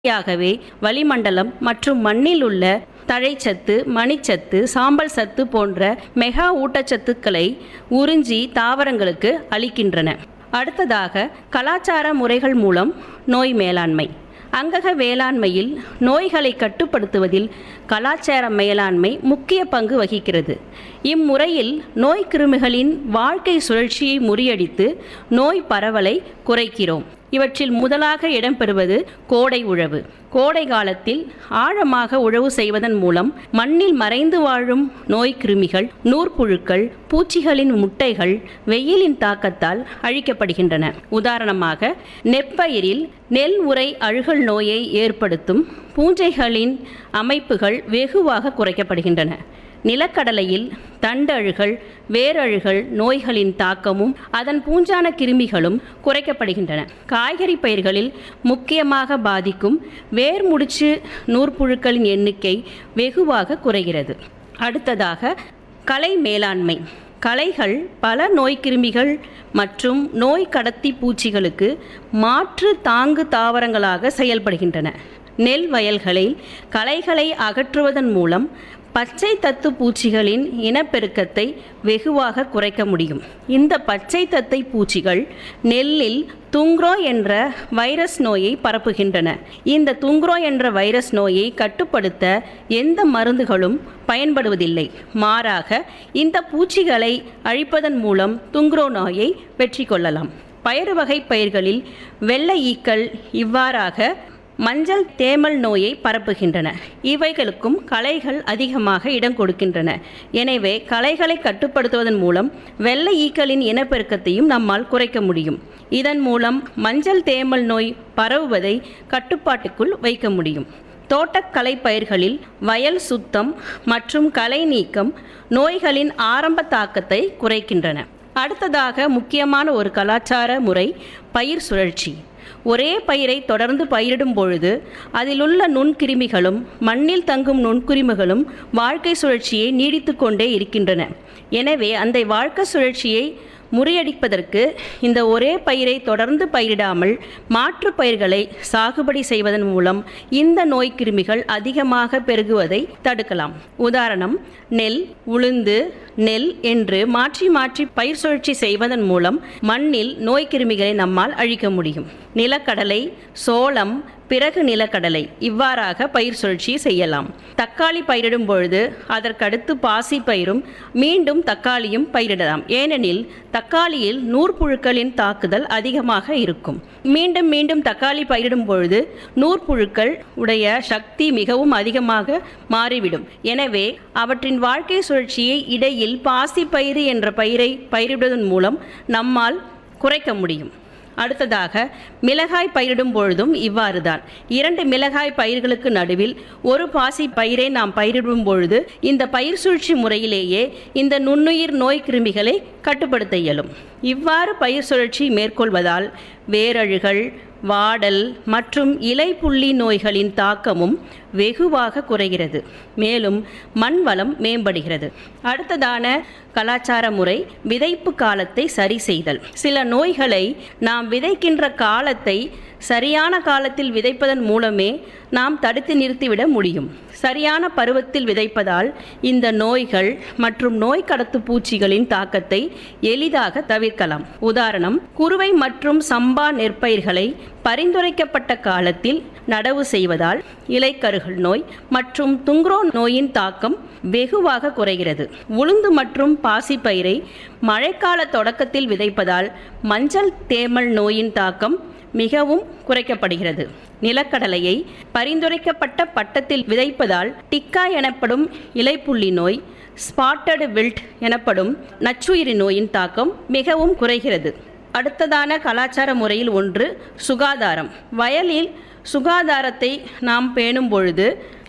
இயற்கையாகவே வளிமண்டலம் மற்றும் மண்ணில் உள்ள தழைச்சத்து மணிச்சத்து சாம்பல் சத்து போன்ற மெகா ஊட்டச்சத்துக்களை உறிஞ்சி தாவரங்களுக்கு அளிக்கின்றன அடுத்ததாக கலாச்சார முறைகள் மூலம் நோய் மேலாண்மை அங்கக வேளாண்மையில் நோய்களை கட்டுப்படுத்துவதில் கலாச்சார மேலாண்மை முக்கிய பங்கு வகிக்கிறது இம்முறையில் நோய் கிருமிகளின் வாழ்க்கை சுழற்சியை முறியடித்து நோய் பரவலை குறைக்கிறோம் இவற்றில் முதலாக இடம்பெறுவது கோடை உழவு கோடை காலத்தில் ஆழமாக உழவு செய்வதன் மூலம் மண்ணில் மறைந்து வாழும் நோய் கிருமிகள் நூற்புழுக்கள் பூச்சிகளின் முட்டைகள் வெயிலின் தாக்கத்தால் அழிக்கப்படுகின்றன உதாரணமாக நெற்பயிரில் நெல் உரை அழுகல் நோயை ஏற்படுத்தும் பூஞ்சைகளின் அமைப்புகள் வெகுவாக குறைக்கப்படுகின்றன நிலக்கடலையில் தண்டழுகல் வேரழுகல் நோய்களின் தாக்கமும் அதன் பூஞ்சான கிருமிகளும் குறைக்கப்படுகின்றன காய்கறி பயிர்களில் முக்கியமாக பாதிக்கும் வேர்முடிச்சு நூற்புழுக்களின் எண்ணிக்கை வெகுவாக குறைகிறது அடுத்ததாக கலை மேலாண்மை களைகள் பல நோய்க்கிருமிகள் மற்றும் நோய் கடத்தி பூச்சிகளுக்கு மாற்று தாங்கு தாவரங்களாக செயல்படுகின்றன நெல் வயல்களில் களைகளை அகற்றுவதன் மூலம் பச்சை தத்து பூச்சிகளின் இனப்பெருக்கத்தை வெகுவாக குறைக்க முடியும் இந்த பச்சை தத்தை பூச்சிகள் நெல்லில் துங்க்ரோ என்ற வைரஸ் நோயை பரப்புகின்றன இந்த துங்க்ரோ என்ற வைரஸ் நோயை கட்டுப்படுத்த எந்த மருந்துகளும் பயன்படுவதில்லை மாறாக இந்த பூச்சிகளை அழிப்பதன் மூலம் துங்க்ரோ நோயை வெற்றி கொள்ளலாம் பயறு வகை பயிர்களில் வெள்ளை ஈக்கள் இவ்வாறாக மஞ்சள் தேமல் நோயை பரப்புகின்றன இவைகளுக்கும் களைகள் அதிகமாக இடம் கொடுக்கின்றன எனவே களைகளை கட்டுப்படுத்துவதன் மூலம் வெள்ளை ஈக்களின் இனப்பெருக்கத்தையும் நம்மால் குறைக்க முடியும் இதன் மூலம் மஞ்சள் தேமல் நோய் பரவுவதை கட்டுப்பாட்டுக்குள் வைக்க முடியும் தோட்டக்கலை பயிர்களில் வயல் சுத்தம் மற்றும் களை நீக்கம் நோய்களின் ஆரம்ப தாக்கத்தை குறைக்கின்றன அடுத்ததாக முக்கியமான ஒரு கலாச்சார முறை பயிர் சுழற்சி ஒரே பயிரை தொடர்ந்து பயிரிடும் பொழுது அதிலுள்ள நுண்கிருமிகளும் மண்ணில் தங்கும் நுண்கிருமிகளும் வாழ்க்கை சுழற்சியை நீடித்து கொண்டே இருக்கின்றன எனவே அந்த வாழ்க்கை சுழற்சியை முறியடிப்பதற்கு இந்த ஒரே பயிரை தொடர்ந்து பயிரிடாமல் மாற்று பயிர்களை சாகுபடி செய்வதன் மூலம் இந்த நோய்க்கிருமிகள் அதிகமாக பெருகுவதை தடுக்கலாம் உதாரணம் நெல் உளுந்து நெல் என்று மாற்றி மாற்றி பயிர் சுழற்சி செய்வதன் மூலம் மண்ணில் நோய்க்கிருமிகளை நம்மால் அழிக்க முடியும் நிலக்கடலை சோளம் பிறகு நிலக்கடலை இவ்வாறாக பயிர் சுழற்சி செய்யலாம் தக்காளி பயிரிடும் பொழுது அதற்கடுத்து பாசி பயிரும் மீண்டும் தக்காளியும் பயிரிடலாம் ஏனெனில் தக்காளியில் நூற்புழுக்களின் தாக்குதல் அதிகமாக இருக்கும் மீண்டும் மீண்டும் தக்காளி பயிரிடும் பொழுது நூற்புழுக்கள் உடைய சக்தி மிகவும் அதிகமாக மாறிவிடும் எனவே அவற்றின் வாழ்க்கை சுழற்சியை இடையில் பாசி பயிறு என்ற பயிரை பயிரிடுவதன் மூலம் நம்மால் குறைக்க முடியும் அடுத்ததாக மிளகாய் பயிரிடும் பொழுதும் இவ்வாறுதான் இரண்டு மிளகாய் பயிர்களுக்கு நடுவில் ஒரு பாசி பயிரை நாம் பயிரிடும் பொழுது இந்த பயிர் சூழ்ச்சி முறையிலேயே இந்த நுண்ணுயிர் நோய் கிருமிகளை கட்டுப்படுத்த இயலும் இவ்வாறு பயிர் சுழற்சி மேற்கொள்வதால் வேரழுகள் வாடல் மற்றும் இலைப்புள்ளி நோய்களின் தாக்கமும் வெகுவாக குறைகிறது மேலும் மண் வளம் மேம்படுகிறது அடுத்ததான கலாச்சார முறை விதைப்பு காலத்தை சரி செய்தல் சில நோய்களை நாம் விதைக்கின்ற காலத்தை சரியான காலத்தில் விதைப்பதன் மூலமே நாம் தடுத்து நிறுத்திவிட முடியும் சரியான பருவத்தில் விதைப்பதால் இந்த நோய்கள் மற்றும் நோய் கடத்து பூச்சிகளின் தாக்கத்தை எளிதாக தவிர்க்கலாம் உதாரணம் குறுவை மற்றும் சம்பா நெற்பயிர்களை பரிந்துரைக்கப்பட்ட காலத்தில் நடவு செய்வதால் இலைக்கருகள் நோய் மற்றும் துங்க்ரோ நோயின் தாக்கம் வெகுவாக குறைகிறது உளுந்து மற்றும் பாசிப்பயிரை மழைக்கால தொடக்கத்தில் விதைப்பதால் மஞ்சள் தேமல் நோயின் தாக்கம் மிகவும் குறைக்கப்படுகிறது நிலக்கடலையை பரிந்துரைக்கப்பட்ட பட்டத்தில் விதைப்பதால் டிக்கா எனப்படும் இலைப்புள்ளி நோய் ஸ்பாட்டடு வில்ட் எனப்படும் நச்சுயிரி நோயின் தாக்கம் மிகவும் குறைகிறது அடுத்ததான கலாச்சார முறையில் ஒன்று சுகாதாரம் வயலில் சுகாதாரத்தை நாம் பேணும் பொழுது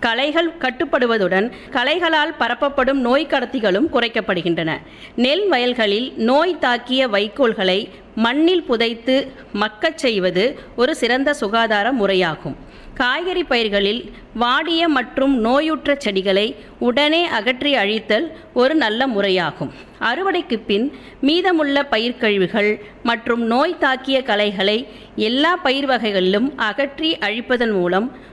களைகள் கட்டுப்படுவதுடன் களைகளால் பரப்பப்படும் நோய் கடத்திகளும் குறைக்கப்படுகின்றன நெல் வயல்களில் நோய் தாக்கிய வைக்கோல்களை மண்ணில் புதைத்து மக்கச் செய்வது ஒரு சிறந்த சுகாதார முறையாகும் காய்கறி பயிர்களில் வாடிய மற்றும் நோயுற்ற செடிகளை உடனே அகற்றி அழித்தல் ஒரு நல்ல முறையாகும் அறுவடைக்கு பின் மீதமுள்ள பயிர்க்கழிவுகள் மற்றும் நோய் தாக்கிய களைகளை எல்லா பயிர் வகைகளிலும் அகற்றி அழிப்பதன் மூலம்